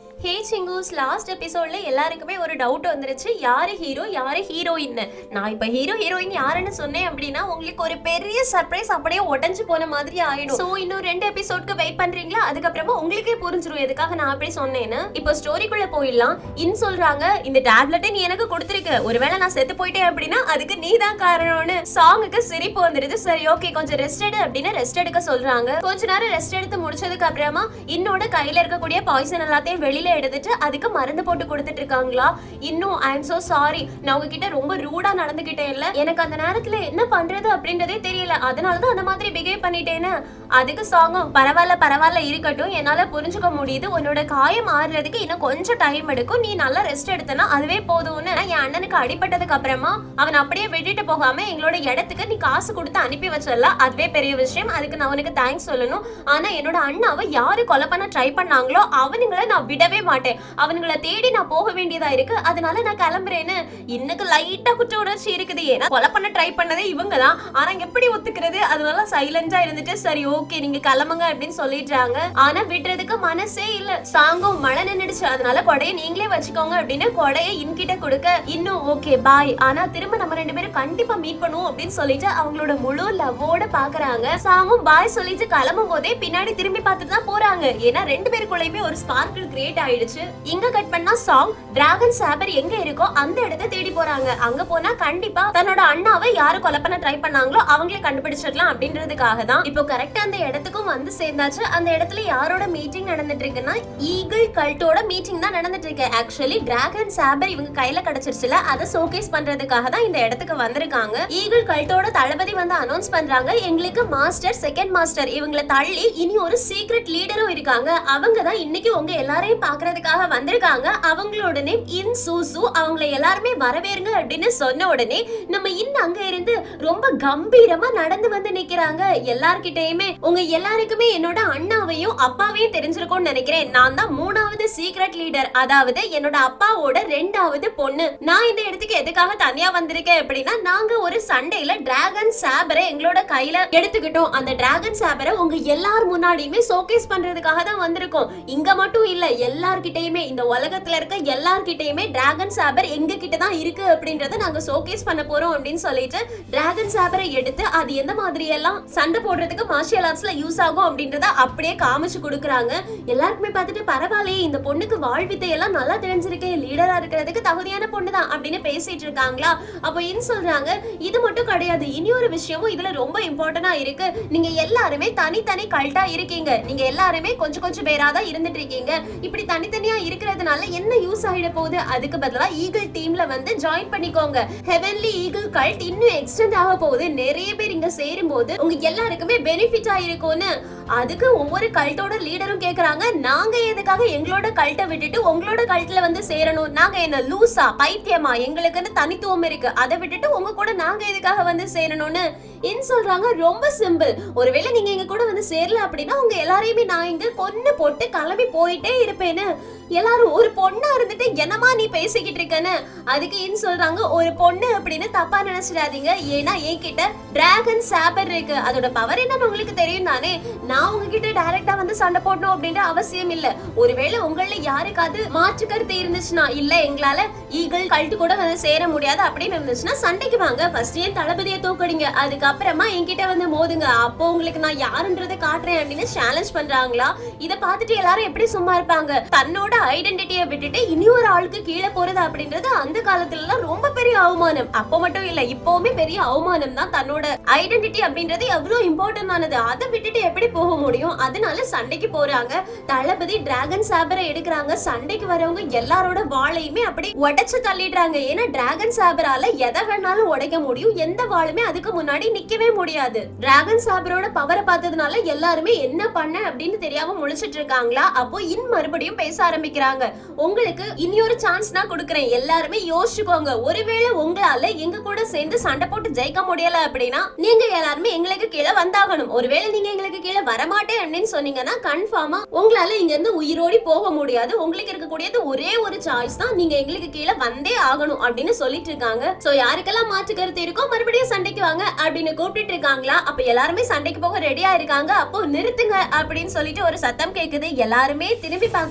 ஹே சிங்கூஸ் last எபிசோட்ல எல்லாருக்குமே ஒரு டவுட் வந்துருச்சு யாரு ஹீரோ யாரு ஹீரோயின் நான் இப்ப ஹீரோ ஹீரோயின் யாருன்னு சொன்னேன் அப்படின்னா உங்களுக்கு ஒரு பெரிய சர்ப்ரைஸ் அப்படியே உடஞ்சு போன மாதிரி ஆயிடும் சோ இன்னும் ரெண்டு எபிசோட்க்கு வெயிட் பண்றீங்களா அதுக்கப்புறமா உங்களுக்கே புரிஞ்சிரும் எதுக்காக நான் அப்படி சொன்னேன்னு இப்போ ஸ்டோரிக்குள்ள போயிடலாம் இன் சொல்றாங்க இந்த டேப்லெட்டை நீ எனக்கு கொடுத்துருக்க ஒருவேளை நான் செத்து போயிட்டேன் அப்படின்னா அதுக்கு நீ தான் காரணம்னு சாங்குக்கு சிரிப்பு வந்துருது சரி ஓகே கொஞ்சம் ரெஸ்ட் எடு அப்படின்னு ரெஸ்ட் எடுக்க சொல்றாங்க கொஞ்ச நேரம் ரெஸ்ட் எடுத்து முடிச்சதுக்கு அப்புறமா இன்னோட கையில இருக்கக்கூடிய பாய்சன் எல்லாத்தையும் வெளியில எடுத்துட்டு அதுக்கு மருந்து போட்டு கொடுத்துட்டு இருக்காங்களா இன்னும் ஐ எம் சோ சாரி நான் உங்ககிட்ட ரொம்ப ரூடா நடந்துகிட்டேன் இல்ல எனக்கு அந்த நேரத்துல என்ன பண்றது அப்படின்றதே தெரியல அதனாலதான் அந்த மாதிரி பிஹேவ் பண்ணிட்டேன்னு அதுக்கு சாங்கும் பரவாயில்ல பரவாயில்ல இருக்கட்டும் என்னால புரிஞ்சுக்க முடியுது உன்னோட காயம் ஆறுறதுக்கு இன்னும் கொஞ்சம் டைம் எடுக்கும் நீ நல்லா ரெஸ்ட் எடுத்தனா அதுவே போதும்னு என் அண்ணனுக்கு அடிபட்டதுக்கு அப்புறமா அவன் அப்படியே விட்டுட்டு போகாம எங்களோட இடத்துக்கு நீ காசு கொடுத்து அனுப்பி வச்சிடல அதுவே பெரிய விஷயம் அதுக்கு நான் உனக்கு தேங்க்ஸ் சொல்லணும் ஆனா என்னோட அண்ணாவை யாரு கொலை பண்ண ட்ரை பண்ணாங்களோ அவனுங்களை நான் விடவே மாட்டேன் அவனுங்களை தேடி நான் போக வேண்டியதா இருக்கு அதனால நான் கிளம்புறேன்னு இன்னுக்கு லைட்டா குற்ற உணர்ச்சி இருக்குது ஏன்னா கொலை பண்ண ட்ரை பண்ணதே இவங்க தான் ஆனா எப்படி ஒத்துக்கிறது அதனால சைலண்டா இருந்துட்டு சரி ஓகே நீங்க கிளம்புங்க அப்படின்னு சொல்லிடுறாங்க ஆனா விடுறதுக்கு மனசே இல்ல சாங்கும் மழை நின்னுடுச்சு அதனால கொடையை நீங்களே வச்சுக்கோங்க அப்படின்னு கொடையை இன்கிட்ட கொடுக்க இன்னும் ஓகே பாய் ஆனா திரும்ப நம்ம ரெண்டு பேரும் கண்டிப்பா மீட் பண்ணுவோம் அப்படின்னு சொல்லிட்டு அவங்களோட முழு லவ்வோட பாக்குறாங்க சாங்கும் பாய் சொல்லிட்டு கிளம்பும் போதே பின்னாடி திரும்பி பார்த்துட்டு தான் போறாங்க ஏன்னா ரெண்டு பேருக்குள்ளயுமே ஒரு ஸ்பார்க்கிள் கிரியேட் ஆயிடுச்சு இங்க கட் பண்ணா சாங் டிராகன் சாபர் எங்க இருக்கோ அந்த இடத்தை தேடி போறாங்க அங்க போனா கண்டிப்பா தன்னோட அண்ணாவை யாரு கொலை பண்ண ட்ரை பண்ணாங்களோ அவங்களே கண்டுபிடிச்சிடலாம் அப்படின்றதுக்காக தான் இப்போ கரெக்டா அந்த இடத்துக்கும் வந்து சேர்ந்தாச்சு அந்த இடத்துல யாரோட மீட்டிங் நடந்துட்டு இருக்குன்னா ஈகிள் கல்ட்டோட மீட்டிங் தான் நடந்துட்டு இருக்கு ஆக்சுவலி டிராகன் சாபர் இவங்க கையில கிடைச்சிருச்சுல அதை ஷோகேஸ் பண்றதுக்காக தான் இந்த இடத்துக்கு வந்திருக்காங்க ஈகிள் கல்ட்டோட தளபதி வந்து அனௌன்ஸ் பண்றாங்க எங்களுக்கு மாஸ்டர் செகண்ட் மாஸ்டர் இவங்களை தள்ளி இனி ஒரு சீக்ரெட் லீடரும் இருக்காங்க அவங்க தான் இன்னைக்கு உங்க எல்லாரையும் பாக்குறதுக்காக வந்திருக்காங்க அவங்களோட நேம் இன் சூசு அவங்கள எல்லாருமே வரவேறுங்க அப்படின்னு சொன்ன உடனே நம்ம இன் அங்க இருந்து ரொம்ப கம்பீரமா நடந்து வந்து நிக்கிறாங்க எல்லார்கிட்டயுமே உங்க எல்லாருக்குமே என்னோட அண்ணாவையும் அப்பாவையும் தெரிஞ்சிருக்கும்னு நினைக்கிறேன் நான் தான் மூணாவது சீக்ரெட் லீடர் அதாவது என்னோட அப்பாவோட ரெண்டாவது பொண்ணு நான் இந்த இடத்துக்கு எதுக்காக தனியா வந்திருக்கேன் அப்படின்னா நாங்க ஒரு சண்டையில டிராகன் சாபரை எங்களோட கையில எடுத்துக்கிட்டோம் அந்த டிராகன் சாபரை உங்க எல்லார் முன்னாடியுமே ஷோகேஸ் பண்றதுக்காக தான் வந்திருக்கோம் இங்க மட்டும் இல்ல எல்லார்கிட்டயுமே இந்த உலகத்துல இருக்க எல்லார்கிட்டயுமே டிராகன் சாபர் எங்க கிட்ட தான் இருக்கு அப்படின்றத நாங்க ஷோகேஸ் பண்ண போறோம் அப்படின்னு சொல்லிட்டு டிராகன் சாபரை எடுத்து அது எந்த மாதிரி எல்லாம் சண்டை போடுறதுக்கு மார்ஷியல் ஆர்ட்ஸ்ல யூஸ் ஆகும் அப்படின்றத அப்படியே காமிச்சு கொடுக்குறாங்க எல்லாருக்குமே பார்த்துட்டு பரவாயில்லையே இந்த பொண்ணுக்கு வாழ்வித்தை எல்லாம் நல்லா தெரிஞ்சிருக்கு லீடரா இருக்கிறதுக்கு தகுதியான பொண்ணு தான் அப்படின்னு பேசிட்டு இருக்காங்களா அப்போ இன் சொல்றாங்க இது மட்டும் கிடையாது இனி ஒரு விஷயமும் இதுல ரொம்ப இம்பார்ட்டண்டா இருக்கு நீங்க எல்லாருமே தனித்தனி கல்ட்டா இருக்கீங்க நீங்க எல்லாருமே கொஞ்சம் கொஞ்சம் பேரா தான் இருந்துட்டு இருக்கீங்க இப்படி தனித்தனியா இருக்கிறதுனால என்ன யூஸ் ஆயிட போகுது அதுக்கு பதிலா ஈகிள் டீம்ல வந்து ஜாயின் பண்ணிக்கோங்க ஹெவன்லி ஈகிள் கல்ட் இன்னும் எக்ஸ்டெண்ட் ஆக போகுது நிறைய பேர் இங்க சேரும் போது உங்க எல்லாருக்குமே பெனிஃபிட்டா இருக்கும்னு அதுக்கு ஒவ்வொரு கல்ட்டோட லீடரும் கேக்குறாங்க நாங்க எதுக்காக எங்களோட கல்ட்டை விட்டுட்டு உங்களோட கல்ட்ல வந்து சேரணும் நாங்க என்ன லூசா பைத்தியமா எங்களுக்குன்னு தனித்துவம் இருக்கு அதை விட்டுட்டு உங்க கூட நாங்க எதுக்காக வந்து சேரணும்னு இன் சொல்றாங்க ரொம்ப சிம்பிள் ஒருவேளை நீங்க எங்க கூட வந்து சேரல அப்படின்னா உங்க எல்லாரையுமே நான் இங்க கொன்னு போட்டு கிளம்பி போயிட்டே இருப்பேன்னு எல்லாரும் ஒரு பொண்ணா இருந்துட்டு என்னமா நீ பேசிக்கிட்டு இருக்கன்னு அதுக்கு இன் சொல்றாங்க ஒரு பொண்ணு அப்படின்னு தப்பா நினைச்சிடாதீங்க ஏன்னா என்கிட்ட டிராகன் சாபர் இருக்கு அதோட பவர் என்னன்னு உங்களுக்கு தெரியும் தானே நான் உங்ககிட்ட டைரக்டா வந்து சண்டை போடணும் அப்படின்ற அவசியம் இல்ல ஒருவேளை உங்கள யாருக்காவது மாற்று கருத்து இருந்துச்சுன்னா இல்ல எங்களால ஈகிள் கல்ட்டு கூட வந்து சேர முடியாது அப்படின்னு இருந்துச்சுன்னா சண்டைக்கு வாங்க ஃபர்ஸ்ட் ஏன் தளபதியை தோக்கடிங்க அதுக்கப்புறமா என்கிட்ட வந்து மோதுங்க அப்போ உங்களுக்கு நான் யாருன்றதை காட்டுறேன் அப்படின்னு சேலஞ்ச் பண்றாங்களா இத பார்த்துட்டு எல்லாரும் எப்படி சும்மா இருப்பாங்க தன்னோட ஐடென்டிட்டியை விட்டுட்டு இனி ஒரு ஆளுக்கு கீழே போறது அப்படின்றது அந்த காலத்துல எல்லாம் ரொம்ப பெரிய அவமானம் அப்போ மட்டும் இல்ல இப்பவுமே பெரிய அவமானம் தான் தன்னோட ஐடென்டிட்டி அப்படின்றது எவ்வளவு இம்பார்ட்டன்ட் ஆனது அதை விட்டுட்டு எப்படி போக முடியும் அதனால சண்டைக்கு போறாங்க தளபதி டிராகன் சாபரை எடுக்கிறாங்க சண்டைக்கு வரவங்க எல்லாரோட வாளையுமே அப்படி உடைச்சு தள்ளிடுறாங்க ஏன்னா டிராகன் சாபரால எதை வேணாலும் உடைக்க முடியும் எந்த வாளுமே அதுக்கு முன்னாடி நிக்கவே முடியாது டிராகன் சாபரோட பவரை பார்த்ததுனால எல்லாருமே என்ன பண்ண அப்படின்னு தெரியாம முழிச்சிட்டு இருக்காங்களா அப்போ இன் மறுபடியும் பேச ஆரம்பிக்கிறாங்க உங்களுக்கு இனி ஒரு சான்ஸ் நான் கொடுக்குறேன் எல்லாருமே யோசிச்சுக்கோங்க ஒருவேளை உங்களால எங்க கூட சேர்ந்து சண்டை போட்டு ஜெயிக்க முடியல அப்படின்னா நீங்க எல்லாருமே எங்களுக்கு கீழே வந்தாகணும் ஒருவேளை நீங்க எங்களுக்கு கீழே வரமாட்டேன் அப்படின்னு சொன்னீங்கன்னா கன்ஃபார்மா உங்களால இங்க இருந்து உயிரோடி போக முடியாது உங்களுக்கு இருக்கக்கூடியது ஒரே ஒரு சாய்ஸ் தான் நீங்க எங்களுக்கு கீழே வந்தே ஆகணும் அப்படின்னு சொல்லிட்டு இருக்காங்க சோ யாருக்கெல்லாம் மாற்று கருத்து இருக்கோ மறுபடியும் சண்டைக்கு வாங்க அப்படின்னு கூப்பிட்டு இருக்காங்களா அப்ப எல்லாருமே சண்டைக்கு போக ரெடியா இருக்காங்க அப்போ நிறுத்துங்க அப்படின்னு சொல்லிட்டு ஒரு சத்தம் கேக்குது எல்லாருமே திரும்பி பார்க்க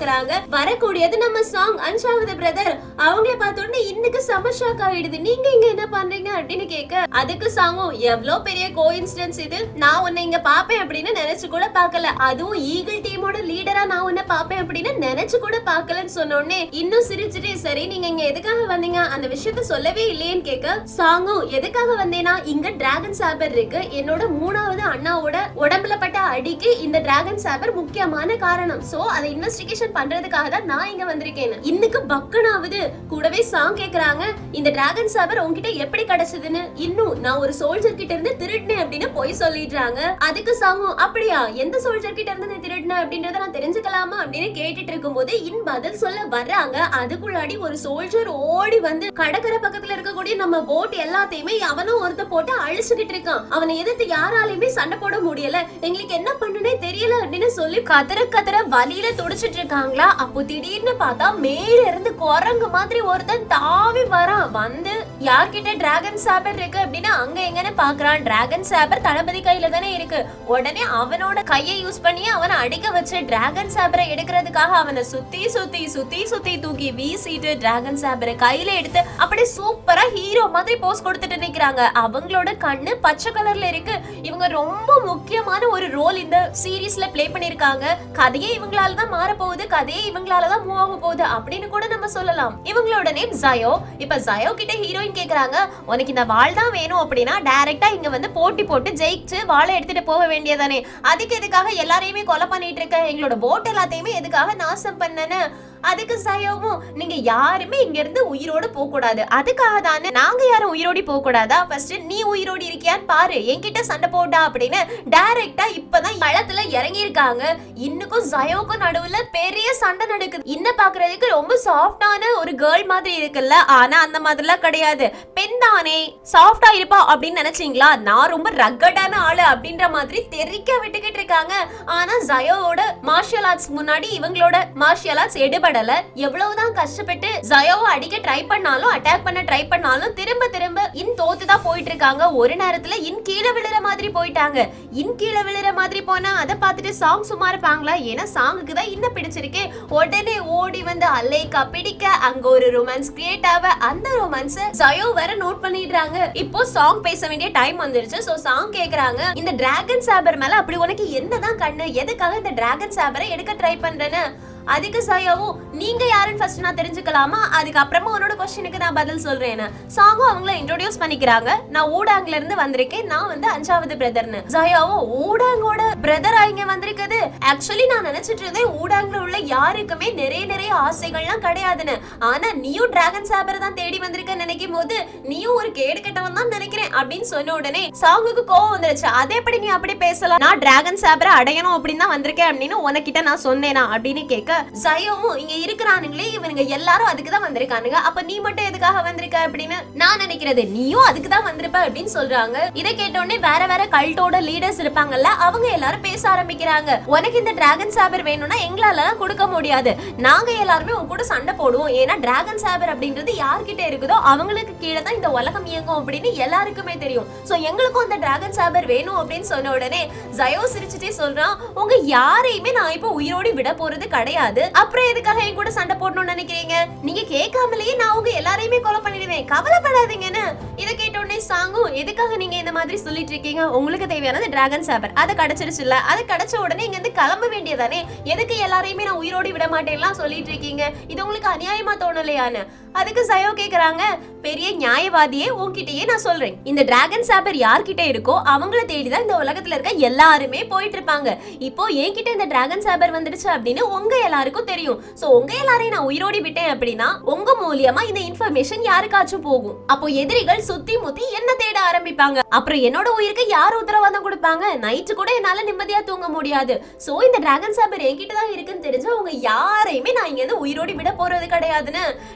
பாக்குறாங்க வரக்கூடியது நம்ம சாங் அஞ்சாவது பிரதர் அவங்கள பார்த்த உடனே இன்னைக்கு செம ஷாக் ஆயிடுது நீங்க இங்க என்ன பண்றீங்க அப்படின்னு கேட்க அதுக்கு சாங்கும் எவ்வளவு பெரிய கோஇன்சிடன்ஸ் இது நான் உன்னை இங்க பாப்பேன் அப்படின்னு நினைச்சு கூட பார்க்கல அதுவும் ஈகிள் டீமோட லீடரா நான் உன்னை பாப்பேன் அப்படின்னு நினைச்சு கூட பார்க்கலன்னு சொன்ன உடனே இன்னும் சிரிச்சுட்டே சரி நீங்க இங்க எதுக்காக வந்தீங்க அந்த விஷயத்த சொல்லவே இல்லையேன்னு கேட்க சாங்கும் எதுக்காக வந்தேனா இங்க டிராகன் சாபர் இருக்கு என்னோட மூணாவது அண்ணாவோட உடம்புல பட்ட அடிக்கு இந்த டிராகன் சாபர் முக்கியமான காரணம் சோ அதை இன்வெஸ்டிகேஷன் பண்றதுக்காக தான் நான் இங்க வந்திருக்கேன் இன்னைக்கு பக்கனாவது கூடவே சாங் கேக்குறாங்க இந்த டிராகன் சாபர் உன்கிட்ட எப்படி கிடைச்சதுன்னு இன்னும் நான் ஒரு சோல்ஜர் கிட்ட இருந்து திருடினேன் அப்படின்னு போய் சொல்லிடுறாங்க அதுக்கு சாங்கும் அப்படியா எந்த சோல்ஜர் கிட்ட இருந்து நீ திருடின அப்படின்றத நான் தெரிஞ்சுக்கலாமா அப்படின்னு கேட்டுட்டு இருக்கும்போது இன் பதில் சொல்ல வர்றாங்க அதுக்குள்ளாடி ஒரு சோல்ஜர் ஓடி வந்து கடற்கரை பக்கத்துல இருக்கக்கூடிய நம்ம போட் எல்லாத்தையுமே அவனும் ஒருத்த போட்டு அழிச்சுக்கிட்டு இருக்கான் அவனை எதிர்த்து யாராலையுமே சண்டை போட முடியல எங்களுக்கு என்ன பண்ணுனே தெரியல அப்படின்னு சொல்லி கதற கதற வலியில துடிச்சிட்டு இருக்காங்களா அப்போ திடீர்னு பார்த்தா மேல இருந்து குரங்கு மாதிரி ஒருத்தன் தாவி வரான் வந்து யார்கிட்ட டிராகன் சாபர் இருக்கு அப்படின்னா அங்க எங்கன்னு பாக்குறான் டிராகன் சாபர் தளபதி கையில தானே இருக்கு உடனே அவனோட கையை யூஸ் பண்ணி அவனை அடிக்க வச்சு டிராகன் சாபரை எடுக்கிறதுக்காக அவனை சுத்தி சுத்தி சுத்தி சுத்தி தூக்கி வீசிட்டு டிராகன் சாபரை கையில எடுத்து அப்படியே சூப்பரா ஹீரோ மாதிரி போஸ் கொடுத்துட்டு நிக்கிறாங்க அவங்களோட கண்ணு பச்சை கலர்ல இருக்கு இவங்க ரொம்ப முக்கியமான ஒரு ரோல் இந்த சீரீஸ்ல ப்ளே பண்ணிருக்காங்க கதையே இவங்களால தான் மாற போகுது கதையே இவங்களால தான் மூவ் ஆக போகுது அப்படின்னு கூட நம்ம சொல்லலாம் இவங்களோட நேம் ஜயோ இப்ப ஜயோ கிட்ட ஹீரோயின் கேக்குறாங்க உனக்கு இந்த வாள் தான் வேணும் அப்படின்னா டைரக்டா இங்க வந்து போட்டி போட்டு ஜெயிச்சு வாளை எடுத்துட்டு போக வேண்டியதானே அதுக்கு எதுக்காக எல்லாரையுமே கொலை பண்ணிட்டு இருக்க எங்களோட போட் எல்லாத்தையுமே எதுக்காக நாசம் பண்ணனு அதுக்கு சயோவும் நீங்க யாருமே இங்க இருந்து உயிரோட போக கூடாது அதுக்காக தானே நாங்க யாரும் உயிரோடி போக கூடாதா ஃபர்ஸ்ட் நீ உயிரோடி இருக்கியான்னு பாரு என்கிட்ட சண்டை போட்டா அப்படின்னு டைரக்டா இப்பதான் களத்துல இறங்கி இருக்காங்க இன்னுக்கும் ஜயோக்கும் நடுவுல பெரிய சண்டை நடக்குது இன்ன பாக்குறதுக்கு ரொம்ப சாஃப்டான ஒரு கேர்ள் மாதிரி இருக்குல்ல ஆனா அந்த மாதிரிலாம் கிடையாது பெண் தானே சாஃப்டா இருப்பா அப்படின்னு நினைச்சீங்களா நான் ரொம்ப ரக்கடான ஆளு அப்படின்ற மாதிரி தெரிக்க விட்டுக்கிட்டு இருக்காங்க ஆனா ஜயோவோட மார்ஷியல் ஆர்ட்ஸ் முன்னாடி இவங்களோட மார்ஷியல் ஆர்ட்ஸ் எடுபடல எவ்வளவுதான் கஷ்டப்பட்டு ஜயோவை அடிக்க ட்ரை பண்ணாலும் அட்டாக் பண்ண ட்ரை பண்ணாலும் திரும்ப திரும்ப இன் தோத்து தான் போயிட்டு இருக்காங்க ஒரு நேரத்துல இன் கீழே விழுற மாதிரி போயிட்டாங்க இன் கீழே விழுற மாதிரி போனா அதை பார்த்துட்டு சாங் சும்மா இருப்பாங்களா ஏன்னா சாங்குக்கு தான் இன்னும் பிடிச்சிருக்கு உடனே ஓடி வந்து அலைக்கா பிடிக்க அங்க ஒரு ரொமான்ஸ் கிரியேட் ஆக அந்த ரொமான்ஸ் ஜயோ வேற நோட் பண்ணிடுறாங்க இப்போ சாங் பேச வேண்டிய டைம் வந்துருச்சு சோ சாங் கேக்குறாங்க இந்த டிராகன் சாபர் மேல அப்படி உனக்கு என்னதான் கண்ணு எதுக்காக இந்த டிராகன் சாபரை எடுக்க ட்ரை பண்றேன்னு அதுக்கு சாயாவும் நீங்க யாருன்னு ஃபர்ஸ்ட் நான் தெரிஞ்சுக்கலாமா அதுக்கப்புறமா உன்னோட கொஸ்டினுக்கு நான் பதில் சொல்றேன் சாங்கும் அவங்கள இன்ட்ரோடியூஸ் பண்ணிக்கிறாங்க நான் ஊடாங்ல இருந்து வந்திருக்கேன் நான் வந்து அஞ்சாவது பிரதர்னு ஜாயாவும் ஊடாங்கோட பிரதரா இங்க வந்திருக்குது ஆக்சுவலி நான் நினைச்சிட்டு இருந்தேன் ஊடாங்ல உள்ள யாருக்குமே நிறைய நிறைய ஆசைகள்லாம் கிடையாதுன்னு ஆனா நீயும் டிராகன் சாபர் தான் தேடி வந்திருக்க நினைக்கும் போது நீயும் ஒரு கேடு கெட்டவன் தான் நினைக்கிறேன் அப்படின்னு சொன்ன உடனே சாங்குக்கு கோவம் வந்துருச்சு அதே எப்படி நீ அப்படி பேசலாம் நான் டிராகன் சாபரை அடையணும் அப்படின்னு தான் வந்திருக்கேன் அப்படின்னு உனக்கிட்ட நான் சொன்னேனா அப்படின்னு கேட்க ஜயோவும் இங்க இருக்கிறானுங்களே இவனுங்க எல்லாரும் அதுக்கு தான் வந்திருக்கானுங்க அப்ப நீ மட்டும் எதுக்காக வந்திருக்க அப்படின்னு நான் நினைக்கிறது நீயும் அதுக்கு தான் வந்திருப்ப அப்படின்னு சொல்றாங்க இதை கேட்ட உடனே வேற வேற கல்ட்டோட லீடர்ஸ் இருப்பாங்கல்ல அவங்க எல்லாரும் பேச ஆரம்பிக்கிறாங்க உனக்கு இந்த டிராகன் சாபர் வேணும்னா எங்களால கொடுக்க முடியாது நாங்க எல்லாருமே உன் கூட சண்டை போடுவோம் ஏன்னா டிராகன் சாபர் அப்படின்றது யார்கிட்ட இருக்குதோ அவங்களுக்கு கீழே தான் இந்த உலகம் இயங்கும் அப்படின்னு எல்லாருக்குமே தெரியும் சோ எங்களுக்கும் அந்த டிராகன் சாபர் வேணும் அப்படின்னு சொன்ன உடனே ஜயோ சிரிச்சுட்டே சொல்றான் உங்க யாரையுமே நான் இப்போ உயிரோடு விட போறது கிடையாது அப்புறம் எதுக்காக என் கூட சண்டை போடணும்னு நினைக்கிறீங்க நீங்க கேட்காமலேயே நான் உங்க எல்லாரையுமே கொலை பண்ணிடுவேன் கவலைப்படாதீங்கன்னு இதை கேட்ட உடனே சாங்கும் எதுக்காக நீங்க இந்த மாதிரி சொல்லிட்டு இருக்கீங்க உங்களுக்கு தேவையானது டிராகன் சாபர் அது கிடைச்சிருச்சுல்ல அது கிடைச்ச உடனே இங்க இருந்து கிளம்ப வேண்டியதானே எதுக்கு எல்லாரையுமே நான் உயிரோடு விட மாட்டேன்லாம் சொல்லிட்டு இருக்கீங்க இது உங்களுக்கு அநியாயமா தோணலையான்னு அதுக்கு சயோ கேக்குறாங்க பெரிய நியாயவாதியே உன்கிட்டயே நான் சொல்றேன் இந்த டிராகன் சாபர் யார்கிட்ட இருக்கோ அவங்கள தேடிதான் இந்த உலகத்துல இருக்க எல்லாருமே போயிட்டு இருப்பாங்க இப்போ என்கிட்ட இந்த டிராகன் சாபர் வந்துடுச்சு அப்படின்னு உங்க எல்லாருக்கும் தெரியும் சோ உங்க எல்லாரையும் நான் உயிரோடி விட்டேன் அப்படின்னா உங்க மூலியமா இந்த இன்ஃபர்மேஷன் யாருக்காச்சும் போகும் அப்போ எதிரிகள் சுத்தி முத்தி என்ன தேட ஆரம்பிப்பாங்க அப்புறம் என்னோட உயிருக்கு யார் உத்தரவாதம் கொடுப்பாங்க நைட்டு கூட என்னால நிம்மதியா தூங்க முடியாது சோ இந்த டிராகன் சாபர் என்கிட்ட தான் இருக்குன்னு தெரிஞ்சா உங்க யாரையுமே நான் இங்க இருந்து உயிரோடி விட போறது கிடையாதுன்னு இதை கேட்ட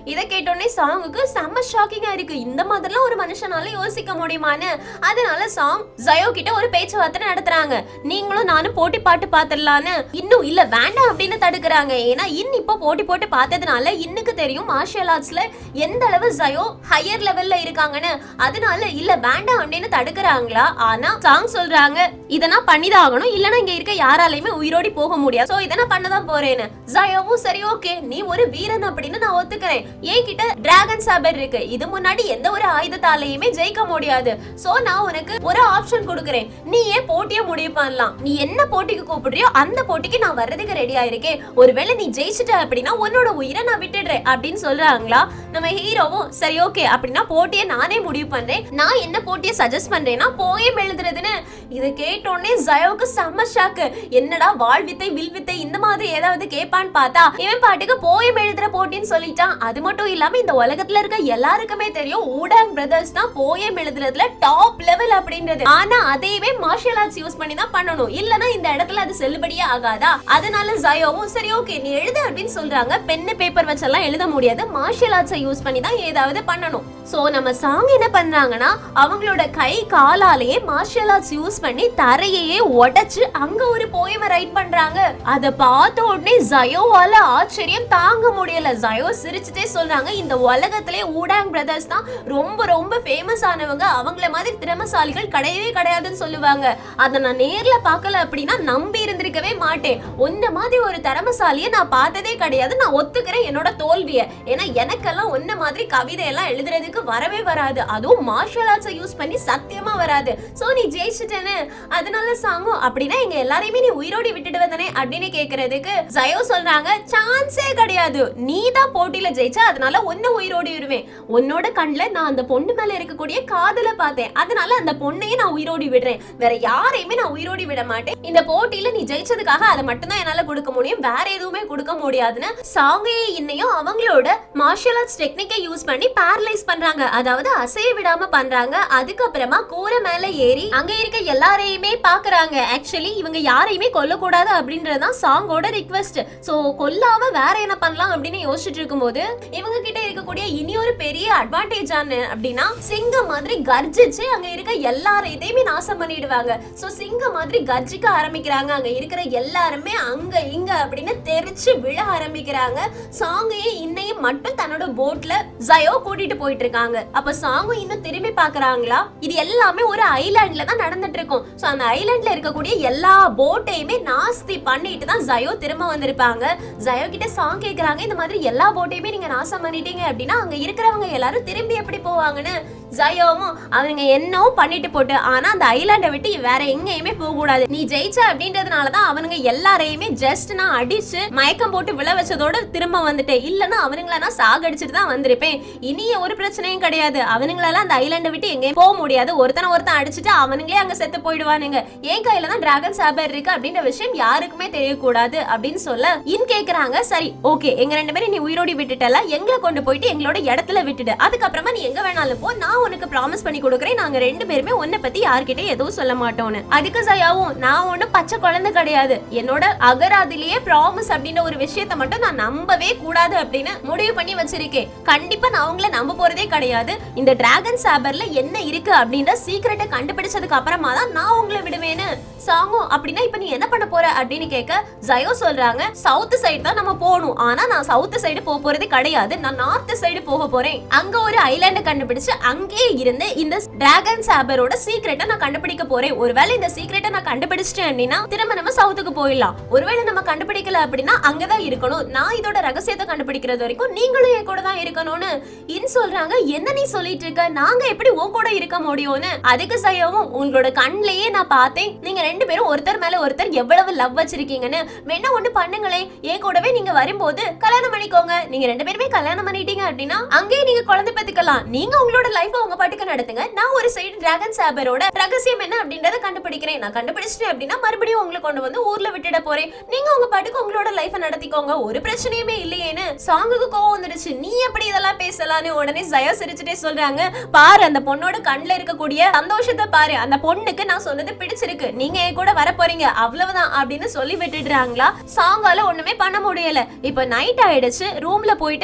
கேட்டோடனே சாங்குக்கு செம்ம ஷாக்கிங்கா இருக்கு இந்த மாதிரிலாம் ஒரு மனுஷனால யோசிக்க முடியுமான்னு அதனால சாங் ஜயோ கிட்ட ஒரு பேச்சுவார்த்தை நடத்துறாங்க நீங்களும் நானும் போட்டி பாட்டு பாத்துடலான்னு இன்னும் இல்ல வேண்டாம் அப்படின்னு தடுக்கிறாங்க ஏன்னா இன் இப்போ போட்டி போட்டு பார்த்ததுனால இன்னுக்கு தெரியும் மார்ஷியல் ஆர்ட்ஸ்ல எந்த அளவு ஜயோ ஹையர் லெவல்ல இருக்காங்கன்னு அதனால இல்ல வேண்டாம் அப்படின்னு தடுக்கிறாங்களா ஆனா சாங் சொல்றாங்க இதை நான் பண்ணிதான் ஆகணும் இல்லனா இங்க இருக்க யாராலையுமே உயிரோடி போக முடியாது சோ இதை நான் பண்ணதான் போறேன்னு ஜயோவும் சரி ஓகே நீ ஒரு வீரன் அப்படின்னு நான் ஒத்துக்கிறேன் என்கிட்ட டிராகன் சாபர் இருக்கு இது முன்னாடி எந்த ஒரு ஆயுதத்தாலையுமே ஜெயிக்க முடியாது சோ நான் உனக்கு ஒரு ஆப்ஷன் கொடுக்குறேன் நீ ஏன் போட்டிய முடிவு பண்ணலாம் நீ என்ன போட்டிக்கு கூப்பிடுறியோ அந்த போட்டிக்கு நான் வர்றதுக்கு ரெடியா இருக்கேன் ஒருவேளை நீ ஜெயிச்சிட்ட அப்படின்னா உன்னோட உயிரை நான் விட்டுடுறேன் அப்படின்னு சொல்றாங்களா நம்ம ஹீரோவும் சரி ஓகே அப்படின்னா போட்டியை நானே முடிவு பண்றேன் நான் என்ன போட்டியை சஜஸ்ட் பண்றேன்னா போயம் எழுதுறதுன்னு இதை கேட்டோடனே ஜயோக்கு செம்ம ஷாக்கு என்னடா வாழ் வித்தை வில் வித்தை இந்த மாதிரி ஏதாவது கேட்பான்னு பார்த்தா இவன் பாட்டுக்கு போயம் எழுதுற போட்டின்னு சொல்லிட்டான் அது மட்டும் இல்லாம இந்த உலகத்துல இருக்க எல்லாருக்குமே தெரியும் ஊடாங் பிரதர்ஸ் தான் போயம் எழுதுறதுல டாப் லெவல் அப்படின்றது ஆனா அதையவே மார்ஷியல் ஆர்ட்ஸ் யூஸ் பண்ணி தான் பண்ணணும் இல்லனா இந்த இடத்துல அது செல்லுபடியே ஆகாதா அதனால ஜயோவும் சரி ஓகே நீ எழுது அப்படின்னு சொல்றாங்க பென்னு பேப்பர் வச்செல்லாம் எழுத முடியாது மார்ஷியல் ஆர்ட்ஸை யூஸ் பண்ணி தான் ஏதாவது பண்ணணும் சோ நம்ம சாங் என்ன பண்றாங்கன்னா அவங்களோட கை காலாலேயே மார்ஷியல் ஆர்ட்ஸ் யூஸ் பண்ணி தரையையே உடைச்சு அங்க ஒரு போயம ரைட் பண்றாங்க அத பார்த்த உடனே ஜயோவால ஆச்சரியம் தாங்க முடியல ஜயோ சிரிச்சுட்டே சொல்றாங்க இந்த உலகத்திலே ஊடாங் பிரதர்ஸ் தான் ரொம்ப ரொம்ப ஃபேமஸ் ஆனவங்க அவங்கள மாதிரி திறமசாலிகள் கிடையவே கிடையாதுன்னு சொல்லுவாங்க அத நான் நேர்ல பார்க்கல அப்படின்னா நம்பி இருந்திருக்கவே மாட்டேன் உன்ன மாதிரி ஒரு திறமசாலியை நான் பார்த்ததே கிடையாது நான் ஒத்துக்கிறேன் என்னோட தோல்விய ஏன்னா எனக்கெல்லாம் உன்ன மாதிரி கவிதை எல்லாம் எழுதுறதுக்கு வரவே வராது அதுவும் மார்ஷல் ஆர்ட்ஸை யூஸ் பண்ணி சத்தியமா வராது சோ நீ ஜெயிச்சிட்டேன்னு அதனால சாங்கும் அப்படின்னா எங்க எல்லாரையுமே நீ உயிரோடி விட்டுடுவ தானே அப்படின்னு கேக்குறதுக்கு ஜயோ சொல்றாங்க சான்ஸே கிடையாது நீ தான் போட்டியில ஜெயிச்சா அதனால உன்னை உயிரோடி விடுவேன் உன்னோட கண்ணுல நான் அந்த பொண்ணு மேல இருக்கக்கூடிய காதல பார்த்தேன் அதனால அந்த பொண்ணையே நான் உயிரோடி விடுறேன் வேற யாரையுமே நான் உயிரோடி விட மாட்டேன் இந்த போட்டியில நீ ஜெயிச்சதுக்காக அதை மட்டும் தான் என்னால கொடுக்க முடியும் வேற எதுவுமே கொடுக்க முடியாதுன்னு சாங்கையே இன்னையும் அவங்களோட மார்ஷியல் ஆர்ட்ஸ் டெக்னிக்கை யூஸ் பண்ணி பேரலைஸ் பண்றாங்க அதாவது அசைய விடாம பண்றாங்க அதுக்கப்புறமா கூரை மேல ஏறி அங்க இருக்க எல்லாரையுமே பாக்குறாங்க ஆக்சுவலி இவங்க யாரையுமே கொல்லக்கூடாது அப்படின்றதுதான் சாங்கோட ரிக்வெஸ்ட் சோ கொல்லாம வேற என்ன பண்ணலாம் அப்படின்னு யோசிச்சுட்டு இருக்கும்போது இவங்க கிட்ட இருக்கக்கூடிய இனி ஒரு பெரிய அட்வான்டேஜ் ஆன அப்படின்னா சிங்கம் மாதிரி கர்ஜிச்சு அங்க இருக்க எல்லாரையுமே நாசம் பண்ணிடுவாங்க சோ சிங்கம் மாதிரி கர்ஜிக்க ஆரம்பிக்கிறாங்க அங்க இருக்கிற எல்லாருமே அங்க இங்க அப்படின்னு தெரிச்சு விழ ஆரம்பிக்கிறாங்க சாங்கையே இன்னையும் மட்டும் தன்னோட போட்ல ஜயோ கூட்டிட்டு போயிட்டு இருக்காங்க அப்ப சாங்கும் இன்னும் திரும்பி பாக்குறாங்களா இது எல்லாமே ஒரு ஐலாண்ட்ல தான் நடந்துட்டு இருக்கும் சோ அந்த ஐலாண்ட்ல இருக்கக்கூடிய எல்லா போட்டையுமே நாஸ்தி பண்ணிட்டு தான் ஜயோ திரும்ப வந்திருப்பாங்க ஜயோ கிட்ட சாங் கேக்குறாங்க இந்த மாதிரி எல்லா போட்டையுமே நீங்க நாசம் பண்ணிட்டீங்க அப்படின்னா அங்க இருக்கிறவங்க எல்லாரும் திரும்பி எப்படி போவாங்கன்னு ஜயோவும் அவங்க என்னவும் பண்ணிட்டு போட்டு ஆனா அந்த ஐலாண்டை விட்டு வேற எங்கேயுமே போக கூடாது நீ ஜெயிச்ச அப்படின்றதுனால தான் அவனுங்க எல்லாரையுமே ஜஸ்ட் நான் அடிச்சு மயக்கம் போட்டு விழ வச்சதோட திரும்ப வந்துட்டேன் இல்லனா அவனுங்கள நான் சாகடிச்சிட்டு தான் வந்திருப்பேன் இனிய ஒரு பிரச்சனையும் கிடையாது அவனுங்களால அந்த ஐலாண்டை விட்டு எங்கேயும் போக முடியாது ஒருத்தனை ஒருத்தன் அடிச்சுட்டு அவனுங்களே அங்க செத்து போயிடுவானுங்க என் கையில தான் டிராகன் சாபர் இருக்கு அப்படின்ற விஷயம் யாருக்குமே தெரியக்கூடாது அப்படின்னு சொல்ல இன் கேக்குறாங்க சரி ஓகே எங்க ரெண்டு பேரும் நீ உயிரோடி விட்டுட்டல எங்களை கொண்டு போயிட்டு எங்களோட இடத்துல விட்டுடு அதுக்கப்புறமா நீ எங்க வேணாலும் போ நான் உனக்கு ப்ராமிஸ் பண்ணி கொடுக்குறேன் நாங்க ரெண்டு பேருமே உன்னை பத்தி யார்கிட்டயும் எதுவும் சொல்ல மாட்டோம்னு அதுக்கு சயாவும் நான் ஒண்ணும் பச்சை குழந்தை கிடையாது என்னோட அகராதிலேயே ப்ராமிஸ் அப்படின்ற ஒரு விஷயத்த மட்டும் நான் நம்பவே கூடாது அப்படின்னு முடிவு பண்ணி வச்சிருக்கேன் கண்டிப்பா நான் அவங்கள நம்ப போறதே கிடையாது இந்த டிராகன் சாபர்ல என்ன இருக்கு அப்படின்ற சீக்கிரட்டை கண்டுபிடிச்சதுக்கு அப்புறமா தான் நான் உங்களை விடுவேன்னு சாங்கும் அப்படின்னா இப்ப நீ என்ன பண்ண போற அப்படின்னு கேட்க ஜயோ சொல்றாங்க சவுத் சைடு தான் நம்ம போகணும் ஆனா நான் சவுத் சைடு போக போறது கிடையாது நான் நார்த் சைடு போக போறேன் அங்க ஒரு ஐலாண்ட் கண்டுபிடிச்சு அங்கேயே இருந்து இந்த டிராகன் சாபரோட சீக்ரெட்டை நான் கண்டுபிடிக்க போறேன் ஒருவேளை இந்த சீக்ரெட்டை நான் கண்டுபிடிச்சிட்டேன் அப்படின்னா திரும்ப நம்ம சவுத்துக்கு போயிடலாம் ஒருவேளை நம்ம கண்டுபிடிக்கல அப்படின்னா அங்கதான் இருக்கணும் நான் இதோட ரகசியத்தை கண்டுபிடிக்கிறது வரைக்கும் நீங்களும் என் கூட தான் இருக்கணும்னு இன் சொல்றாங்க என்ன நீ சொல்லிட்டு இருக்க நாங்க எப்படி உன் கூட இருக்க முடியும்னு அதுக்கு செய்யவும் உங்களோட கண்ணிலேயே நான் பார்த்தேன் நீங்க ரெண்டு பேரும் ஒருத்தர் மேல ஒருத்தர் எவ்வளவு லவ் வச்சிருக்கீங்கன்னு வேணா ஒண்ணு பண்ணுங்களேன் என் கூடவே நீங்க வரும்போது கல்யாணம் பண்ணிக்கோங்க நீங்க ரெண்டு பேருமே கல்யாணம் பண்ணிட்டீங்க அப்படின்னா அங்கேயே நீங்க குழந்தை பெத்துக்கலாம் நீங்க உங்களோட லைஃப் உங்க பாட்டுக்கு நடத்துங்க நான் ஒரு சைடு டிராகன் சாபரோட ரகசியம் என்ன அப்படின்றத கண்டுபிடிக்கிறேன் நான் கண்டுபிடிச்சிட்டேன் அப்படின்னா மறுபடியும் உங்களை கொண்டு வந்து ஊர்ல விட்டுட போறேன் நீங்க உங்க பாட்டுக்கு உங்களோட லைஃப நடத்திக்கோங்க ஒரு பிரச்சனையுமே இல்லையேன்னு சாங்குக்கு கோவம் வந்துருச்சு நீ எப்படி இதெல்லாம் பேசலாம்னு உடனே ஜயா சிரிச்சுட்டே சொல்றாங்க பாரு அந்த பொண்ணோட கண்ணுல இருக்கக்கூடிய சந்தோஷத்தை பாரு அந்த பொண்ணுக்கு நான் சொன்னது பிடிச்சிருக்கு நீங்க என் கூட வர போறீங்க அவ்வளவுதான் அப்படின்னு சொல்லி விட்டுடுறாங்களா சாங்கால ஒண்ணுமே பண்ண முடியல இப்ப நைட் ஆயிடுச்சு ரூம்ல போயிட்டு இன்னும்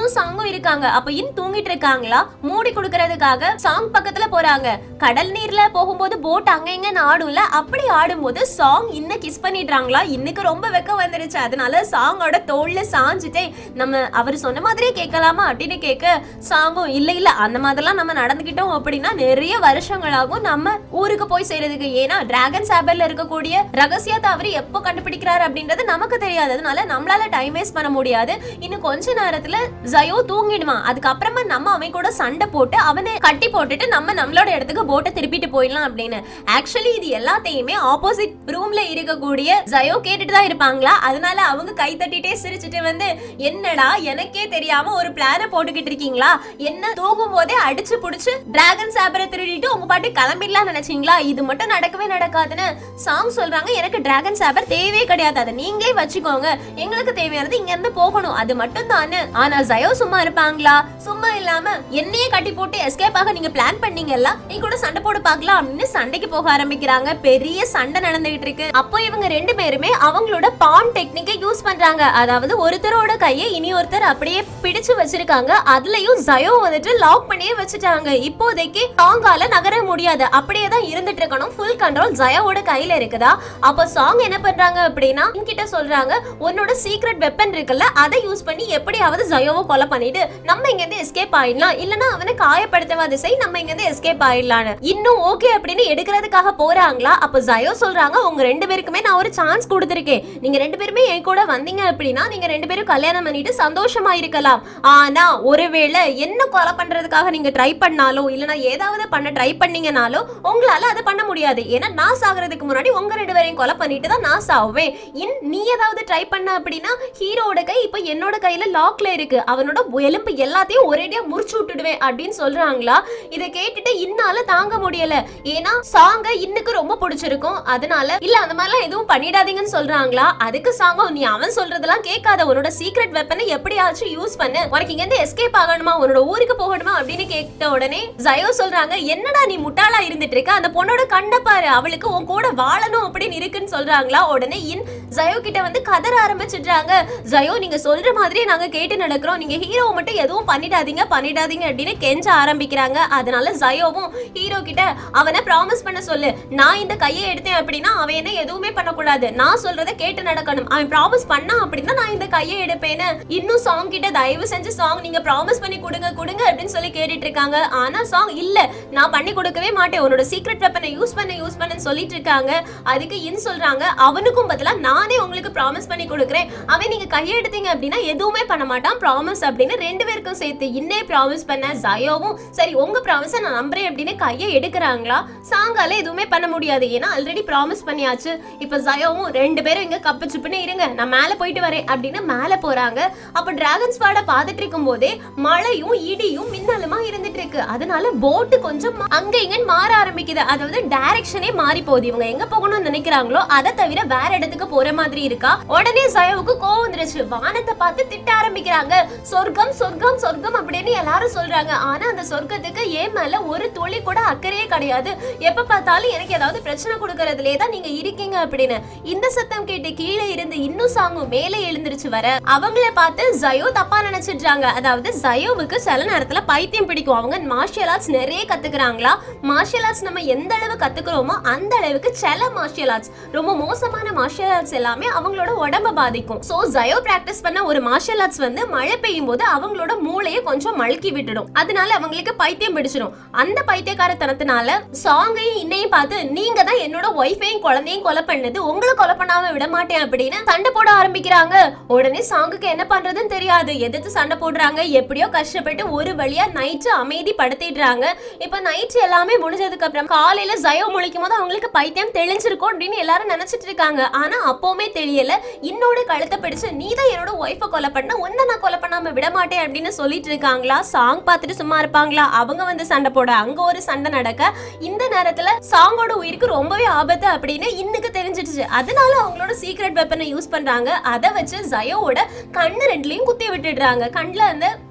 இன்னும் சாங்கும் இருக்காங்க அப்ப இன் தூங்கிட்டு இருக்காங்களா மூடி கொடுக்கறதுக்காக சாங் பக்கத்துல போறாங்க கடல் நீர்ல போகும்போது போட் அங்க இங்க ஆடும்ல அப்படி ஆடும்போது சாங் இன்னும் கிஸ் பண்ணிடுறாங்களா இன்னைக்கு ரொம்ப வெக்கம் வந்துருச்சு அதனால சாங்கோட தோல்ல சாஞ்சிட்டே நம்ம அவர் சொன்ன மாதிரியே கேட்கலாமா அப்படின்னு கேட்க சாங்கும் இல்ல இல்ல அந்த மாதிரிலாம் நம்ம நடந்துக்கிட்டோம் அப்படின்னா நிறைய வருஷங்களாகும் நம்ம ஊருக்கு போய் சேர்றதுக்கு ஏன்னா டிராகன் சாபர்ல இருக்கக்கூடிய ரகசியத்தை அவர் எப்போ கண்டுபிடிக்கிறாரு அப்படின்றது நமக்கு தெரியாது அதனால நம்மளால டைம் வேஸ்ட் பண்ண முடியாது இன்னும் கொஞ்ச நேரத்துல ஜயோ தூங்கிடுவான் அதுக்கப்புறமா நம்ம அவன் கூட சண்டை போட்டு அவனை கட்டி போட்டுட்டு நம்ம நம்மளோட இடத்துக்கு போட்டை திருப்பிட்டு போயிடலாம் அப்படின்னு ஆக்சுவலி இது எல்லாத்தையுமே ஆப்போசிட் ரூம்ல இருக்கக்கூடிய ஜயோ கேட்டுட்டு தான் இருப்பாங்களா அதனால அவங்க கை தட்டிட்டே சிரிச்சுட்டு வந்து என்னடா எனக்கே தெரியாம ஒரு பிளான போட்டுக்கிட்டு இருக்கீங்களா என்ன தூங்கும் போதே அடிச்சு புடிச்சு டிராகன் சாபரை திருடிட்டு உங்க பாட்டு கிளம்பிடலாம் நினைச்சீங்களா இது மட்டும் நடக்கவே நடக்காதுன்னு சாங் சொல்றாங்க எனக்கு டிராகன் சாபர் தேவையே கிடையாது அதை நீங்களே வச்சுக்கோங்க எங்களுக்கு தேவையானது இங்க இருந்து போகணும் அது மட்டும் தானே ஆனா ஜயோ சும்மா இருப்பாங்களா சும்மா இல்லாம என்னையே கட்டி போட்டு எஸ்கேப் ஆக நீங்க பிளான் பண்ணீங்கல்ல நீ கூட சண்டை போட்டு பார்க்கலாம் அப்படின்னு சண்டைக்கு போக ஆரம்பிக்கிறாங்க பெரிய சண்டை நடந்துகிட்டு இருக்கு அப்போ இவங்க ரெண்டு பேருமே அவங்களோட பான் டெக்னிக்கை யூஸ் பண்றாங்க அதாவது ஒருத்தரோட கையை இனி ஒருத்தர் அப்படியே பிடிச்சு வச்சிருக்காங்க அதுலயும் ஜயோ வந்துட்டு லாக் பண்ணியே வச்சுட்டாங்க இப்போதைக்கு சாங்கால நகர முடியாது அப்படியே தான் இருந்துட்டு இருக்கணும் ஃபுல் கண்ட்ரோல் ஜயோவோட கையில இருக்குதா அப்போ சாங் என்ன பண்றாங்க அப்படின்னா கிட்ட சொல்றாங்க உன்னோட சீக்ரெட் வெப்பன் இருக்குல்ல அதை யூஸ் பண்ணி எப்படியாவது ஜயோவை கொலை பண்ணிட்டு நம்ம இங்க இருந்து எஸ்கேப் ஆயிடலாம் இல்லனா அவனை காயப்படுத்தவாது செய் நம்ம இங்க இருந்து எஸ்கேப் ஆயிடலாம்னு இன்னும் ஓகே அப்படின்னு எடுக்கிறதுக்காக போறாங்களா அப்ப ஜயோ சொல்றாங்க உங்க ரெண்டு பேருக்குமே நான் ஒரு சான்ஸ் கொடுத்திருக்கேன் நீங்க ரெண்டு பேருமே என் கூட வந்தீங்க அப்படின்னா நீங்க ரெண்டு பேரும் கல்யாணம் பண்ணிட்டு சந்தோஷமா இருக்கலாம் ஆனா ஒருவேளை என்ன கொலை பண்றதுக்காக நீங்க ட்ரை பண்ணாலோ இல்லனா ஏதாவது பண்ண ட்ரை பண்ணீங்கனாலோ உங்களால அதை பண்ண முடியாது ஏன்னா நான் சாகுறதுக்கு முன்னாடி உங்க ரெண்டு பேரையும் கொலை பண்ணிட்டு தான் நான் சாவேன் இன் நீ ஏதாவது ட்ரை பண்ண அப்படின்னா ஹீரோட கை இப்ப என்னோட கையில லாக்ல இருக்கு அவனோட எலும்பு எல்லாத்தையும் ஒரேடியா முறிச்சு விட்டுடுவேன் அப்படின்னு சொல்றாங்களா இதை கேட்டுட்டு இன்னால தாங்க முடியல ஏன்னா சாங்க இன்னுக்கு ரொம்ப பிடிச்சிருக்கும் அதனால இல்ல அந்த மாதிரிலாம் எதுவும் பண்ணிடாதீங்கன்னு சொல்றாங்களா அதுக்கு சாங்கம் நீ அவன் சொல்றதெல்லாம் கேட்காத உன்னோட சீக்ரெட் வெப்பனை எப்படியாச்சும் யூஸ் பண்ணு உனக்கு இங்க இருந்து எஸ்கேப் ஆகணுமா உன்னோட ஊருக்கு போகணுமா அப்படின்னு கேட்ட உடனே ஜயோ சொல்றாங்க என்னடா நீ முட்டாளா இருந்துட்டு இருக்க அந்த பொண்ணோட கண்ணை பாரு அவளுக்கு உன் கூட வாழணும் அப்படின்னு இருக்குன்னு சொல்றாங்களா உடனே இன் ஜயோ கிட்ட வந்து கதற ஆரம்பிச்சிடுறாங்க ஜயோ நீங்க சொல்ற மாதிரியே நாங்க கேட்டு நடக்கிறோம் நீங்க ஹீரோ மட்டும் எதுவும் பண்ணிடாதீங்க பண்ணிடாதீங்க அப்படின்னு கெஞ்ச ஆரம்பிக்கிறாங்க அதனால ஜயோவும் ஹீரோ கிட்ட அவனை ப்ராமிஸ் பண்ண சொல்லு நான் இந்த கையை எடுத்தேன் அப்படின்னா அவன் என்ன எதுவுமே பண்ணக்கூடாது நான் சொல்றத கேட்டு நடக்கணும் அவன் ப்ராமிஸ் பண்ணா அப்படின்னா நான் இந்த கையை எடுப்பேன்னு இன்னும் சாங் கிட்ட தயவு செஞ்சு சாங் நீங்க ப்ராமிஸ் பண்ணி கொடுங்க கொடுங்க அப்படின்னு சொல்லி கேட்டுட்டு இருக்காங்க ஆனா சாங் இல்ல நான் பண்ணி கொடுக்கவே மாட்டேன் உன்னோட சீக்ரெட் வெப்பனை யூஸ் பண்ண யூஸ் பண்ணு சொல்லிட்டு இருக்காங்க அதுக்கு இன் சொல்றாங்க அவனுக்கும் பதிலா நானே உங்களுக்கு ப்ராமிஸ் பண்ணி கொடுக்குறேன் அவன் நீங்க கையெடுத்தீங்க அப்படின்னா எதுவுமே பண்ண மாட்டான் ப்ராமிஸ் அப்படின்னு ரெண்டு பேருக்கும் சேர்த்து இன்னே ப்ராமிஸ் பண்ண ஜயோவும் சரி உங்க ப்ராமிஸை நான் நம்புறேன் அப்படின்னு கையை எடுக்கிறாங்களா சாங்கால எதுவுமே பண்ண முடியாது ஏன்னா ஆல்ரெடி ப்ராமிஸ் பண்ணியாச்சு இப்ப ஜயோவும் ரெண்டு பேரும் இங்க கப்பு சுப்புன்னு இருங்க நான் மேல போயிட்டு வரேன் அப்படின்னு மேல போறாங்க அப்ப டிராகன் ஸ்பாட பாத்துட்டு இருக்கும் போதே மழையும் இடியும் மின்னலுமா இருந்துட்டு இருக்கு அதனால போட்டு கொஞ்சம் மா- அங்க இங்கன்னு மாற ஆரம்பிக்குது அதாவது டைரக்ஷனே மாறி போகுது இவங்க எங்க போகணும்னு நினைக்கிறாங்களோ அதை தவிர வேற இடத்துக்கு போற மாதிரி இருக்கா உடனே ஜயோவுக்கு கோவம் வந்துருச்சு வானத்தை பார்த்து திட்ட ஆரம்பிக்கிறாங்க சொர்க்கம் சொர்க்கம் சொர்க்கம் அப்படின்னு எல்லாரும் சொல்றாங்க ஆனா அந்த சொர்க்கத்துக்கு ஏன் மேல ஒரு துளி கூட அக்கறையே கிடையாது எப்ப பார்த்தாலும் எனக்கு ஏதாவது பிரச்சனை கொடுக்கறதுலே தான் நீங்க இருக்கீங்க அப்படின்னு இந்த சத்தம் கேட்டு கீழே இருந்து இன்னும் சாங்கும் மேலே எழுந்திருச்சு வர அவங்கள பார்த்து ஜயோ தப்பா நினைச்சிடுறாங்க அதாவது ஜயோவுக்கு சில நேரத்துல பைத்தியம் பிடிக்கும் அவங்க மார்ஷியல் ஆர்ட்ஸ் நிறைய கத்துக்கிறாங்களா மார்ஷியல் ஆர்ட்ஸ் நம்ம எந்த அளவு கத்துக்கிறோமோ அந்த அளவுக்கு சில மார்ஷியல் ஆர்ட்ஸ் ரொம்ப மோசமான மார்ஷியல் ஆர்ட்ஸ் எல்லாமே அவங்களோட உடம்ப பாதிக்கும் சோ ஜயோ பிராக்டிஸ் பண்ண ஒரு மார்ஷியல் ஆர்ட்ஸ் வந்து மழை பெய்யும் போது அவங்களோட மூளையை கொஞ்சம் மழுக்கி விட்டுடும் அதனால அவங்களுக்கு பைத்தியம் பிடிச்சிடும் அந்த பைத்தியக்காரத்தனத்தினால சாங்கையும் இன்னையும் பார்த்து நீங்க தான் என்னோட ஒய்ஃபையும் குழந்தையும் கொலை பண்ணது உங்களை கொலை பண்ணாம விட மாட்டேன் அப்படின்னு சண்டை போட ஆரம்பிக்கிறாங்க உடனே சாங்குக்கு என்ன பண்றதுன்னு தெரியாது எதிர்த்து சண்டை போடுறாங்க எப்படியோ கஷ்டப்பட்டு ஒரு வழியா நைட்டு அமைதி படுத்திடுறாங்க இப்ப நைட் எல்லாமே முடிஞ்சதுக்கு அப்புறம் காலையில ஜயோ முழிக்கும் போது அவங்களுக்கு பைத்தியம் தெளிஞ்சிருக்கும் அப்படின்னு எல்லாரும் நினைச்சிட்டு இருக்காங்க ஆனா அப்பவுமே தெரியல இன்னோட கழுத்தை பிடிச்சு நீ தான் என்னோட ஒய்ஃபை கொலை பண்ண உன்னை நான் கொலை பண்ணாம விட மாட்டேன் அப்படின்னு சொல்லிட்டு இருக்காங்களா சாங் பார்த்துட்டு சும்மா இருப்பாங்களா அவங்க வந்து சண்டை போட அங்க ஒரு சண்டை நடக்க இந்த நேரத்துல சாங்கோட உயிருக்கு ரொம்பவே ஆபத்து அப்படின்னு இன்னுக்கு தெரிஞ்சிடுச்சு அதனால அவங்களோட சீக்ரெட் வெப்பனை யூஸ் பண்றாங்க அதை வச்சு ஜயோவோட கண்ணு ரெண்டுலயும் குத்தி விட்டுடுறாங்க கண்ணுல அந்த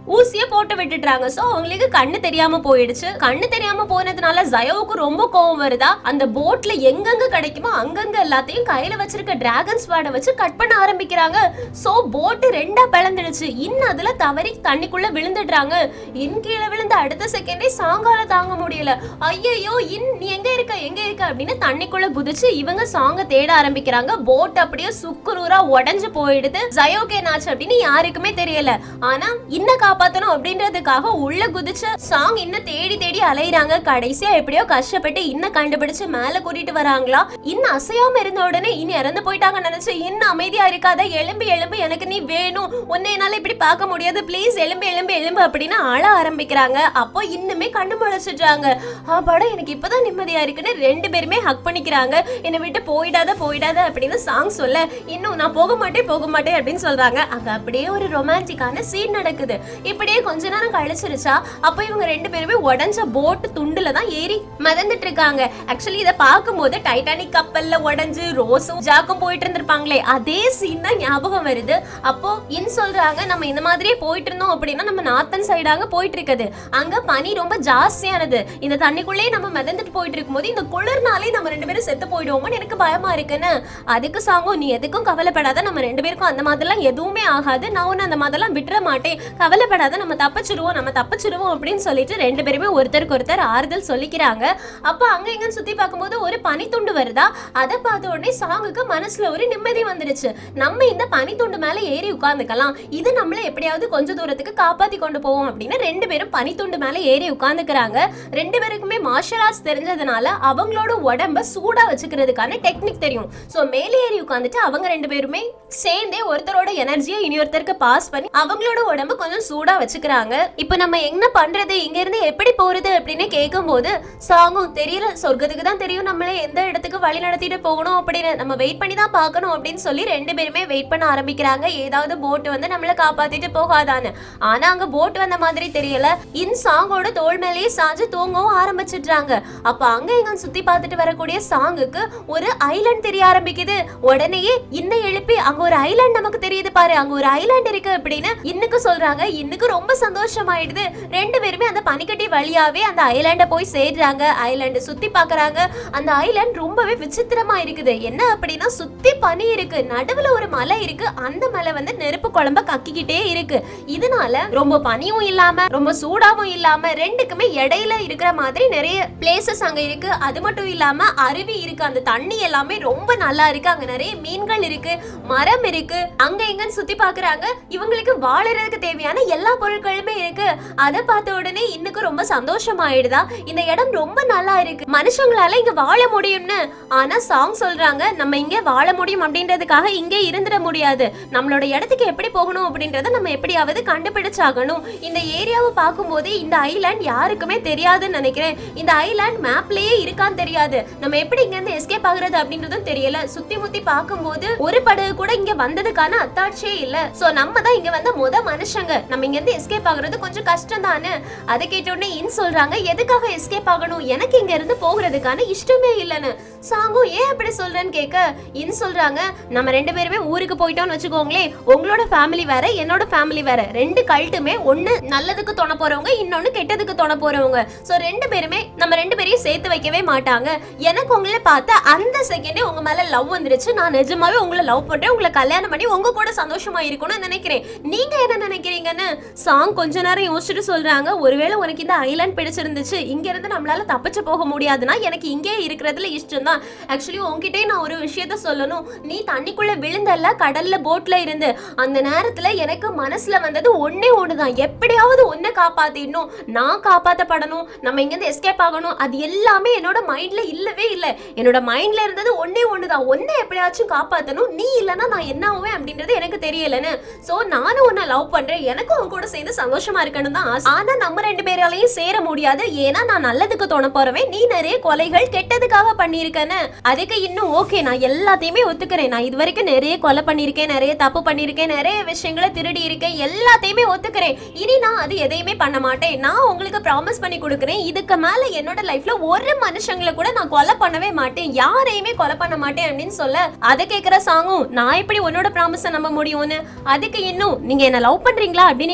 ஊசிய போட்டு விட்டுட்டாங்க சோ அவங்களுக்கு கண்ணு தெரியாம போயிடுச்சு கண்ணு தெரியாம போனதுனால ஜயோவுக்கு ரொம்ப கோவம் வருதா அந்த போட்ல எங்கெங்க கிடைக்குமோ அங்கங்க எல்லாத்தையும் கையில வச்சிருக்க டிராகன் ஸ்வாட வச்சு கட் பண்ண ஆரம்பிக்கிறாங்க சோ போட்டு ரெண்டா பிளந்துடுச்சு இன்னும் அதுல தவறி தண்ணிக்குள்ள விழுந்துடுறாங்க இன் கீழே விழுந்த அடுத்த செகண்டே சாங்கால தாங்க முடியல ஐயையோ இன் நீ எங்க இருக்க எங்க இருக்க அப்படின்னு தண்ணிக்குள்ள குதிச்சு இவங்க சாங்க தேட ஆரம்பிக்கிறாங்க போட் அப்படியே சுக்குநூறா உடைஞ்சு போயிடுது ஜயோக்கு என்னாச்சு அப்படின்னு யாருக்குமே தெரியல ஆனா இன்ன காப்பாத்தணும் அப்படின்றதுக்காக உள்ள குதிச்ச சாங் இன்னும் தேடி தேடி அலையுறாங்க கடைசியா எப்படியோ கஷ்டப்பட்டு இன்னும் கண்டுபிடிச்சு மேல கூட்டிட்டு வராங்களா இன்னும் அசையாம இருந்த உடனே இன்னும் இறந்து போயிட்டாங்க நினைச்சு இன்னும் அமைதியா இருக்காத எலும்பு எலும்பு எனக்கு நீ வேணும் உன்னை என்னால இப்படி பார்க்க முடியாது ப்ளீஸ் எலும்பு எலும்பு எலும்பு அப்படின்னு அழ ஆரம்பிக்கிறாங்க அப்போ இன்னுமே கண்ணு முளைச்சிடுறாங்க படம் எனக்கு இப்பதான் நிம்மதியா இருக்குன்னு ரெண்டு பேருமே ஹக் பண்ணிக்கிறாங்க என்னை விட்டு போயிடாத போயிடாத அப்படின்னு சாங் சொல்ல இன்னும் நான் போக மாட்டேன் போக மாட்டேன் அப்படின்னு சொல்றாங்க அங்க அப்படியே ஒரு ரொமான்டிக்கான சீன் நடக்குது இப்படியே கொஞ்ச நேரம் கழிச்சிருச்சா அப்போ இவங்க ரெண்டு பேருமே உடஞ்ச போட்டு துண்டுல தான் ஏறி மிதந்துட்டு இருக்காங்க ஆக்சுவலி இதை பார்க்கும்போது டைட்டானிக் கப்பல்ல உடைஞ்சு ரோஸும் ஜாக்கும் போயிட்டு இருந்திருப்பாங்களே அதே சீன் தான் ஞாபகம் வருது அப்போ இன் சொல்றாங்க நம்ம இந்த மாதிரியே போயிட்டு இருந்தோம் அப்படின்னா நம்ம நார்த்தன் சைடாங்க போயிட்டு இருக்குது அங்க பனி ரொம்ப ஜாஸ்தியானது இந்த தண்ணிக்குள்ளேயே நம்ம மிதந்துட்டு போயிட்டு இருக்கும்போது இந்த குளிர்னாலே நம்ம ரெண்டு பேரும் செத்து போயிடுவோமோன்னு எனக்கு பயமா இருக்குன்னு அதுக்கு சாங்கும் நீ எதுக்கும் கவலைப்படாத நம்ம ரெண்டு பேருக்கும் அந்த மாதிரிலாம் எதுவுமே ஆகாது நான் ஒன்று அந்த மாதிரிலாம் விட்டுற மாட்டேன் கவலைப்படாத நம்ம தப்பிச்சிருவோம் நம்ம தப்பிச்சிருவோம் அப்படின்னு சொல்லிட்டு ரெண்டு பேருமே ஒருத்தருக்கு ஒருத்தர் ஆறுதல் சொல்லிக்கிறாங்க அப்போ அங்க இங்கன்னு சுத்தி பார்க்கும்போது ஒரு பனித்துண்டு வருதா அதை பார்த்த உடனே சாங்குக்கு மனசுல ஒரு நிம்மதி வந்துடுச்சு நம்ம இந்த பனித்துண்டு மேல ஏறி உட்காந்துக்கலாம் இது நம்மள எப்படியாவது கொஞ்ச தூரத்துக்கு காப்பாத்தி கொண்டு போவோம் அப்படின்னு ரெண்டு பேரும் பனித்துண்டு மேல ஏறி உட்காந்துக்கிறாங்க ரெண்டு பேருக்குமே மார்ஷல் ஆர்ட்ஸ் தெரிஞ்சதுனால அவங்களோட உடம்ப சூடா வச்சுக்கிறதுக்கான டெக்னிக் தெரியும் சோ மேலே ஏறி உட்காந்துட்டு அவங்க ரெண்டு பேருமே சேர்ந்தே ஒருத்தரோட எனர்ஜியை இனியொருத்தருக்கு பாஸ் பண்ணி அவங்களோட உடம்பு கொஞ்சம் சூடா வச்சுக்கிறாங்க இப்போ நம்ம என்ன பண்றது இங்க இருந்து எப்படி போறது அப்படின்னு கேட்கும்போது சாங்கும் தெரியல சொர்க்கத்துக்கு தான் தெரியும் நம்மளே எந்த இடத்துக்கு வழி நடத்திட்டு போகணும் அப்படின்னு நம்ம வெயிட் பண்ணி தான் பார்க்கணும் அப்படின்னு சொல்லி ரெண்டு பேருமே வெயிட் பண்ண ஆரம்பிக்கிறாங்க ஏதாவது போட் வந்து நம்மள காப்பாத்திட்டு போகாதான்னு ஆனா அங்க போட் வந்த மாதிரி தெரியல இன் சாங்கோட தோள் மேலேயே சாஞ்சு தூங்கவும் ஆரம்பிச்சிடுறாங்க அப்ப அங்க இங்க சுத்தி பார்த்துட்டு வரக்கூடிய சாங்குக்கு ஒரு ஐலாண்ட் தெரிய ஆரம்பிக்குது உடனேயே இன்னை எழுப்பி அங்க ஒரு ஐலாண்ட் நமக்கு தெரியுது பாரு அங்க ஒரு ஐலாண்ட் இருக்கு அப்படின்னு இன்னுக்கு சொல்றாங்க இன்னுக்கு ரொம்ப சந்தோஷமாயிடுது ரெண்டு பேருமே அந்த பனிக்கட்டி வழியாவே அந்த ஐலாண்ட போய் சேர்றாங்க ஐலாண்ட் சுத்தி பார்க்கறாங்க அந்த ஐலாண்ட் ரொம்பவே விசித்திரமா இருக்குது என்ன அப்படின்னா சுத்தி பனி இருக்கு நடுவுல ஒரு மலை இருக்கு அந்த மலை வந்து நெருப்பு குழம்ப கக்கிக்கிட்டே இருக்கு இதனால ரொம்ப பனியும் இல்லாம ரொம்ப சூடாவும் இல்லாம ரெண்டுக்குமே இடையில இருக்கிற மாதிரி நிறைய பிளேசஸ் அங்க இருக்கு அது மட்டும் இல்லாம அருவி இருக்கு அந்த தண்ணி எல்லாமே ரொம்ப நல்லா இருக்கு அங்க நிறைய மீன்கள் இருக்கு மரம் இருக்கு அங்க எங்கன்னு சுத்தி பாக்குறாங்க இவங்களுக்கு வாழறதுக்கு தேவையான எல்லா பொருட்களுமே இருக்கு அதை பார்த்த உடனே இன்னுக்கு ரொம்ப சந்தோஷமாயிடுதா இந்த இடம் ரொம்ப நல்லா இருக்கு மனுஷங்களால இங்க வாழ முடியும்னு ஆனா சாங் சொல்றாங்க நம்ம இங்க வாழ முடியும் அப்படின்றதுக்காக இங்கே இருந்துட முடியாது நம்மளோட இடத்துக்கு எப்படி போகணும் அப்படின்றத நம்ம எப்படியாவது கண்டுபிடிச்சாகணும் இந்த ஏரியாவை பார்க்கும்போது இந்த ஐலாண்ட் யாருக்குமே தெரியாதுன்னு நினைக்கிறேன் இந்த ஐலாண்ட் மேப்லயே இருக்கான்னு தெரியாது நம்ம எப்படி இங்க இருந்து எஸ்கேப் ஆகுறது அப்படின்றதும் தெரியல சுத்தி முத்தி பார்க்கும்போது ஒரு படகு கூட இங்க வந்ததுக்கான அத்தாட்சியே இல்ல சோ நம்ம தான் இங்க வந்த முத மனுஷங்க நம்ம இங்க இருந்து எஸ்கேப் ஆகுறது கொஞ்சம் கஷ்டம் தானே அதை கேட்ட உடனே இன் சொல்றாங்க எதுக்காக எஸ்கேப் ஆகணும் எனக்கு இங்க இருந்து போகிறதுக்கான இஷ்டமே இல்லைன்னு சாங்கும் ஏன் அப்படி சொல்றேன்னு கேட்க இன் சொல்றாங்க நம்ம ரெண்டு பேருமே ஊருக்கு போயிட்டோம்னு வச்சுக்கோங்களேன் உங்களோட ஃபேமிலி வேற என்னோட ஃபேமிலி வேற ரெண்டு கல்ட்டுமே ஒண்ணு நல்லதுக்கு துணை போறவங்க இன்னொன்னு கெட்டதுக்கு துணை போறவங்க சோ ரெண்டு பேருமே நம்ம ரெண்டு பேரையும் சேர்த்து வைக்கவே மாட்டாங்க எனக்கு உங்களை பார்த்த அந்த செகண்டே உங்க மேல லவ் வந்துருச்சு நான் நிஜமாவே உங்களை லவ் பண்றேன் உங்களை கல்யாணம் பண்ணி உங்க கூட சந்தோஷமா இருக்கணும்னு நினைக்கிறேன் நீங்க என்ன நினைக்கிறீங்கன்னு சாங் கொஞ்ச நேரம் யோசிச்சுட்டு சொல்றாங்க ஒருவேளை உனக்கு இந்த ஐலாண்ட் பிடிச்சிருந்துச்சு இங்க இருந்து நம்மளால தப்பிச்சு போக முடியாதுன்னா எனக்கு இங்கே இருக்கிறதுல இஷ்டம் தான் ஆக்சுவலி உன்கிட்டே நான் ஒரு விஷயத்த சொல்லணும் நீ தண்ணிக்குள்ள விழுந்தல்ல கடல்ல போட்ல இருந்து அந்த நேரத்துல எனக்கு மனசுல வந்தது ஒண்ணே ஒண்ணுதான் எப்படியாவது உன்னை காப்பாத்திடணும் நான் காப்பாத்தப்படணும் நம்ம இங்க இருந்து எஸ்கேப் ஆகணும் அது எல்லாமே என்னோட மைண்ட்ல இல்லவே இல்ல என்னோட மைண்ட்ல இருந்தது ஒண்ணே ஒண்ணுதான் ஒன்னை எப்படியாச்சும் காப்பாத்தணும் நீ இல்லனா நான் என்ன ஆவேன் அப்படின்றது எனக்கு தெரியலன்னு சோ நானும் உன்னை லவ் பண்றேன் எனக்கும் உன் கூட சேர்ந்து சந்தோஷமா இருக்கணும் தான் ஆசை. ஆனா நம்ம ரெண்டு பேராலையும் சேர முடியாது ஏன்னா நான் நல்லதுக்கு தோண போறவன் நீ நிறைய கொலைகள் கெட்டதுக்காக பண்ணியிருக்கேன்னு அதுக்கு இன்னும் ஓகே நான் எல்லாத்தையுமே ஒத்துக்கிறேன் நான் இது வரைக்கும் நிறைய கொலை பண்ணியிருக்கேன் நிறைய தப்பு பண்ணியிருக்கேன் நிறைய விஷயங்களை திருடி இருக்கேன் எல்லாத்தையுமே ஒத்துக்கிறேன் இனி நான் அது எதையுமே பண்ண மாட்டேன் நான் உங்களுக்கு ப்ராமிஸ் பண்ணி கொடுக்குறேன் இதுக்கு மேல என்னோட லைஃப்ல ஒரு மனுஷங்களை கூட நான் கொலை பண்ணவே மாட்டேன் யாரையுமே கொலை பண்ண மாட்டேன் அப்படின்னு சொல்ல அதை கேட்குற சாங்கும் நான் எப்படி உன்னோட ப்ராமிஸை நம்ப முடியும்னு அதுக்கு இன்னும் நீங்க என்ன லவ் பண்றீங்களா அப்படின்னு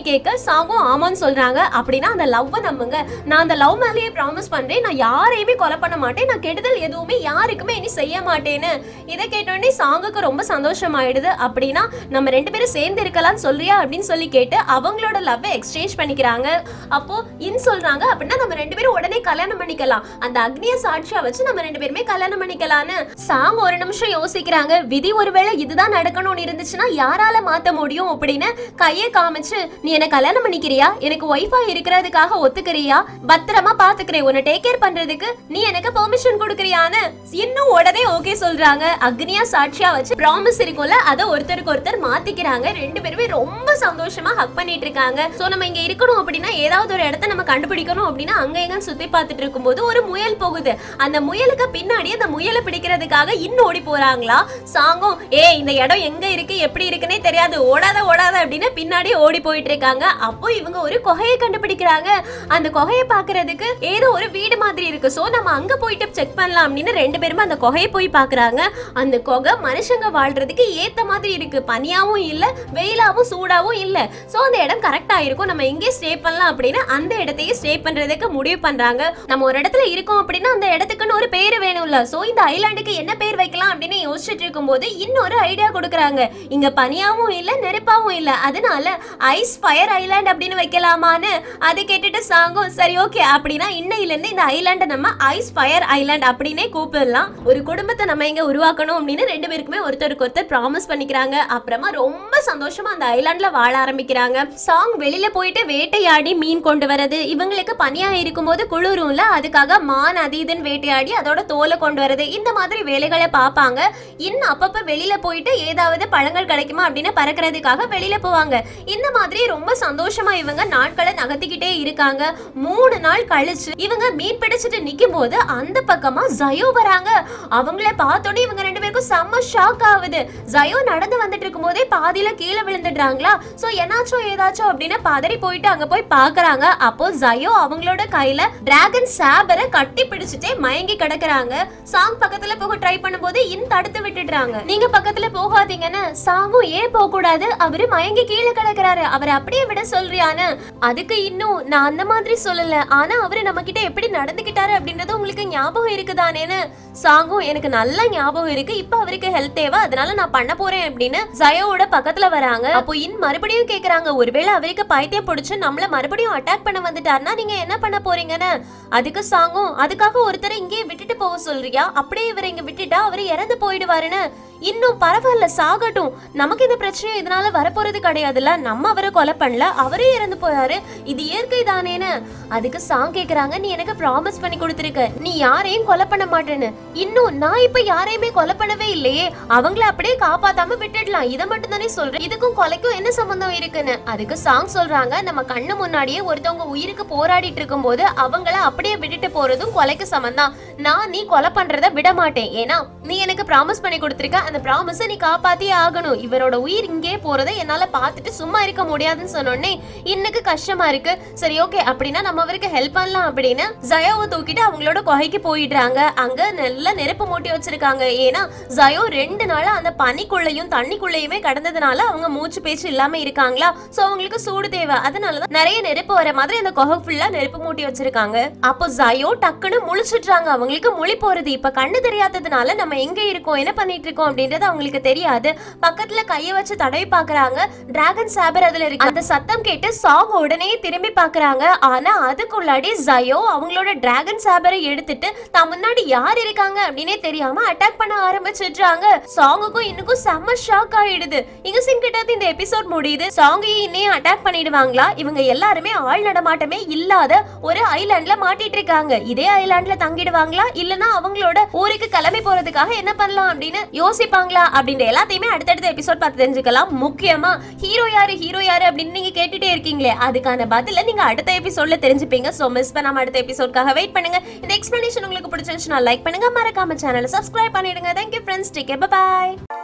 கேட்க சாங்கும் ஆமான்னு சொல்றாங்க அப்படின்னா அந்த லவ்வை நம்புங்க நான் அந்த லவ் மேலேயே ப்ராமிஸ் பண்றேன் நான் யாரையுமே கொலை பண்ண மாட்டேன் நான் கெடுதல் எதுவுமே யாருக்குமே இனி செய்ய மாட்டேன்னு இதை கேட்டோடனே சாங்குக்கு ரொம்ப சந்தோஷமாயிடுது அப்படின்னா நம்ம ரெண்டு பேரும் சேர்ந்து இருக்கலாம்னு சொல்றியா அப்படின்னு சொல்லி கேட்டு அவங்களோட லவ்வை எக்ஸ்சேஞ்ச் பண்ணிக்கிறாங்க அப்போ இன் சொல்றாங்க அப்படின்னா நம்ம ரெண்டு பேரும் உடனே கல்யாணம் பண்ணிக்கலாம் அந்த அக்னிய சாட்சியா வச்சு நம்ம ரெண்டு பேருமே கல்யாணம் பண்ணிக்கலாம்னு சாங் ஒரு நிமிஷம் யோசிக்கிறாங்க விதி ஒருவேளை இதுதான் நடக்கணும்னு இருந்துச்சுன்னா யாரால மாத்த முடியும் அப்படின்னு கையை காமிச்சு நீ என்ன கல்யாணம் பண்ணிக்கிறியா எனக்கு ஒய்ஃபா இருக்கிறதுக்காக ஒத்துக்கிறியா பத்திரமா பாத்துக்கிறேன் உன்னை டேக் கேர் பண்றதுக்கு நீ எனக்கு பெர்மிஷன் கொடுக்கறியான்னு இன்னும் உடனே ஓகே சொல்றாங்க அக்னியா சாட்சியா வச்சு ப்ராமிஸ் இருக்கும்ல அதை ஒருத்தருக்கு ஒருத்தர் மாத்திக்கிறாங்க ரெண்டு பேருமே ரொம்ப சந்தோஷமா ஹக் பண்ணிட்டு இருக்காங்க சோ நம்ம இங்க இருக்கணும் அப்படின்னா ஏதாவது ஒரு இடத்த நம்ம கண்டுபிடிக்கணும் அப்படின்னா அங்க எங்க சுத்தி பார்த்துட்டு இருக்கும்போது ஒரு முயல் போகுது அந்த முயலுக்கு பின்னாடி அந்த முயலை பிடிக்கிறதுக்காக இன்னும் ஓடி போறாங்களா சாங்கும் ஏ இந்த இடம் எங்க இருக்கு எப்படி இருக்குன்னே தெரியாது ஓடாத ஓடாத அப்படின்னு பின்னாடி ஓடி போயிட்டு இருக்காங்க அப்போ இவங்க ஒரு குகையை கண்டுபிடிக்கிறாங்க அந்த குகையை பாக்குறதுக்கு ஏதோ ஒரு வீடு மாதிரி இருக்கு சோ நம்ம அங்க போயிட்டு செக் பண்ணலாம் அப்படின்னு ரெண்டு பேருமே அந்த குகையை போய் பாக்குறாங்க அந்த குகை மனுஷங்க வாழ்றதுக்கு ஏத்த மாதிரி இருக்கு பனியாவும் இல்ல வெயிலாவும் சூடாவும் இல்ல சோ அந்த இடம் கரெக்டா இருக்கும் நம்ம எங்கே ஸ்டே பண்ணலாம் அப்படின்னு அந்த இடத்தையே ஸ்டே பண்றதுக்கு முடிவு பண்றாங்க நம்ம ஒரு இடத்துல இருக்கோம் அப்படின்னா அந்த இடத்துக்குன்னு ஒரு பேர் வேணும்ல சோ இந்த ஐலாண்டுக்கு என்ன பேர் வைக்கலாம் அப்படின்னு யோசிச்சுட்டு இருக்கும்போது இன்னொரு ஐடியா கொடுக்குறாங்க இங்க பனியாவும் இல்ல நெருப்பாவும் இல்ல அதனால ஐஸ் ஃபயர் ஐலாண்ட் அப்படின்னு வைக்கலாமான்னு அதை கேட்டுட்டு சாங்கும் சரி ஓகே அப்படின்னா இன்னையில இருந்து இந்த ஐலாண்டை நம்ம ஐஸ் ஃபயர் ஐலாண்ட் அப்படின்னே கூப்பிடலாம் ஒரு குடும்பத்தை நம்ம இங்க உருவாக்கணும் அப்படின்னு ரெண்டு பேருக்குமே ஒருத்தருக்கு ஒருத்தர் ப்ராமிஸ் பண்ணிக்கிறாங்க அப்புறமா ரொம்ப சந்தோஷமா அந்த ஐலாண்ட்ல வாழ ஆரம்பிக்கிறாங்க சாங் வெளியில போயிட்டு வேட்டையாடி மீன் கொண்டு வரது இவங்களுக்கு பனியா இருக்கும்போது குளிரும்ல அதுக்காக மான் அது இதுன்னு வேட்டையாடி அதோட தோலை கொண்டு வரது இந்த மாதிரி வேலைகளை பார்ப்பாங்க இன்னும் அப்பப்ப வெளியில போயிட்டு ஏதாவது பழங்கள் கிடைக்குமா அப்படின்னு பறக்கிறதுக்காக வெளியில போவாங்க இந்த மாதிரி ரொம்ப சந்தோஷமா இவங்க நாட்களை நகர்த்திக்கிட்டே இருக்காங்க மூணு நாள் கழிச்சு இவங்க மீன் பிடிச்சிட்டு நிக்கும் போது அந்த பக்கமா ஜயோ வராங்க அவங்கள பார்த்தோன்னே இவங்க ரெண்டு பேருக்கும் செம்ம ஷாக் ஆகுது ஜயோ நடந்து வந்துட்டு இருக்கும்போதே பாதியில கீழே விழுந்துடுறாங்களா சோ என்னாச்சும் ஏதாச்சும் அப்படின்னு பதறி போயிட்டு அங்க போய் பாக்குறாங்க அப்போ ஜயோ அவங்களோட கையில டிராகன் சாபரை கட்டி பிடிச்சிட்டே மயங்கி கிடக்குறாங்க சாங் பக்கத்துல போக ட்ரை பண்ணும்போது இன் தடுத்து விட்டுடுறாங்க நீங்க பக்கத்துல போகாதீங்கன்னு சாங்கும் ஏன் போக கூடாது அவரு மயங்கி கீழே கிடக்குறாரு அவரை அப்படியே விட சொல்றியான்னு அதுக்கு இன்னும் நான் அந்த மாதிரி சொல்லல ஆனா அவரு நம்ம கிட்ட எப்படி நடந்துக்கிட்டாரு அப்படின்றது உங்களுக்கு ஞாபகம் இருக்குதானேன்னு சாங்கும் எனக்கு நல்ல ஞாபகம் இருக்கு இப்ப அவருக்கு ஹெல்த் தேவை அதனால நான் பண்ண போறேன் அப்படின்னு ஜயோவோட பக்கத்துல வராங்க அப்போ இன் மறுபடியும் கேக்குறாங்க ஒருவேளை அவருக்கு பைத்தியம் பிடிச்சு நம்மள மறுபடியும் அட்டாக் பண்ண வந்துட்டாருன்னா நீங்க என்ன பண்ண போறீங்கன்னு அதுக்கு சாங்கும் அதுக்காக ஒருத்தரை இங்கேயே விட்டுட்டு போக சொல்றியா அப்படியே இவரை இங்க விட்டுட்டா அவரு இறந்து போயிடுவாருன்னு இன்னும் பரவாயில்ல சாகட்டும் நமக்கு இந்த பிரச்சனை இதனால வரப்போறது கிடையாதுல்ல நம்ம அவரை கொலை பண்ணல அவரே இறந்து போயாரு இது இயற்கை தானேன்னு அதுக்கு சாங் கேக்குறாங்க நீ எனக்கு ப்ராமிஸ் பண்ணி கொடுத்துருக்க நீ யாரையும் கொலை பண்ண மாட்டேன்னு இன்னும் நான் இப்ப யாரையுமே கொலை பண்ணவே இல்லையே அவங்கள அப்படியே காப்பாத்தாம விட்டுடலாம் இதை மட்டும் தானே சொல்றேன் இதுக்கும் கொலைக்கும் என்ன சம்பந்தம் இருக்குன்னு அதுக்கு சாங் சொல்றாங்க நம்ம கண்ணு முன்னாடியே ஒருத்தவங்க உயிருக்கு போராடிட்டு இருக்கும்போது அவங்கள அப்படியே விட்டுட்டு போறதும் கொலைக்கு சமந்தான் நான் நீ கொலை பண்றத விட மாட்டேன் ஏன்னா நீ எனக்கு ப்ராமிஸ் பண்ணி கொடுத்துருக்க அந்த ப்ராமிஸை நீ காப்பாத்தியே ஆகணும் இவரோட உயிர் இங்கே போறதை என்னால பார்த்துட்டு சும்மா இருக்க முடியாதுன்னு சொன்னோடனே இன்னைக்கு கஷ்டமா இருக்கு சரி ஓகே அப்படின்னா நம்ம அவருக்கு ஹெல்ப் பண்ணலாம் அப்படின்னு ஜயோவை தூக்கிட்டு அவங்களோட குகைக்கு போயிடுறாங்க அங்க நல்ல நெருப்பு மூட்டி வச்சிருக்காங்க ஏன்னா ஜயோ ரெண்டு நாளா அந்த பனிக்குள்ளேயும் தண்ணிக்குள்ளேயுமே கடந்ததுனால அவங்க மூச்சு பேச்சு இல்லாம இருக்காங்களா சோ அவங்களுக்கு சூடு தேவை அதனாலதான் நிறைய நெருப்பு வர மாதிரி அந்த குகை ஃபுல்லா நெருப்பு மூட்டி வச்சிருக்காங்க அப்போ ஜயோ டக்குன்னு முழிச்சிடுறாங்க அவங்களுக்கு முழி போறது இப்ப கண்ணு தெரியாததுனால நம்ம எங்க இருக்கோம் என்ன பண்ணிட்டு இருக்கோம் அப்படின்றது அவங்களுக்கு தெரியாது பக்கத்துல கைய வச்சு தடவி பாக்குறாங்க டிராகன் சாபர் அதுல இருக்கு அந்த சத்தம் கேட்டு சாங் உடனே திரும்பி பாக்குறாங்க ஆனா அதுக்குள்ளாடி ஜயோ அவங்களோட டிராகன் சாபரை எடுத்துட்டு தான் முன்னாடி யார் இருக்காங்க அப்படின்னே தெரியாம அட்டாக் பண்ண ஆரம்பிச்சிடுறாங்க சாங்குக்கும் இன்னுக்கும் செம்ம ஷாக் ஆயிடுது இங்க சிங் கிட்ட இந்த எபிசோட் முடியுது சாங்கையும் இன்னையும் அட்டாக் பண்ணிடுவாங்களா இவங்க எல்லாருமே ஆள் நடமாட்டமே இல்லாத ஒரு ஐலாண்ட்ல மாட்டிட்டு இருக்காங்க இதே ஐலாண்ட்ல தங்கிடுவாங்களா இல்லனா அவங்களோட ஊருக்கு கிளம்பி போறதுக்காக என்ன பண்ணலாம் அப்படின்னு யோசிப்பாங்களா அப்படின்ற எல்லாத்தையுமே அடுத்தடுத்த எபிசோட் பார்த்து தெரிஞ்சுக்கலாம் முக்கியமா ஹீரோ யாரு ஹீரோ யாரு அப்படின்னு நீங்க கேட்டுட்டே இருக்கீங்களே அதுக்கான பதில நீங்க அடுத்த எபிசோட்ல தெரிஞ்சுப்பீங்க சோ மிஸ் பண்ணாம அடுத்த எபிசோட்காக வெயிட் பண்ணுங்க இந்த எக்ஸ்பிளனேஷன் உங்களுக்கு பிடிச்சிருந்துச்சுன்னா லைக் பண்ணுங்க மறக்காம சேனலை சப்ஸ்கிரைப் பண்ணிடுங்க தேங்க்யூ ஃப்ரெண்ட்ஸ் டேக் பை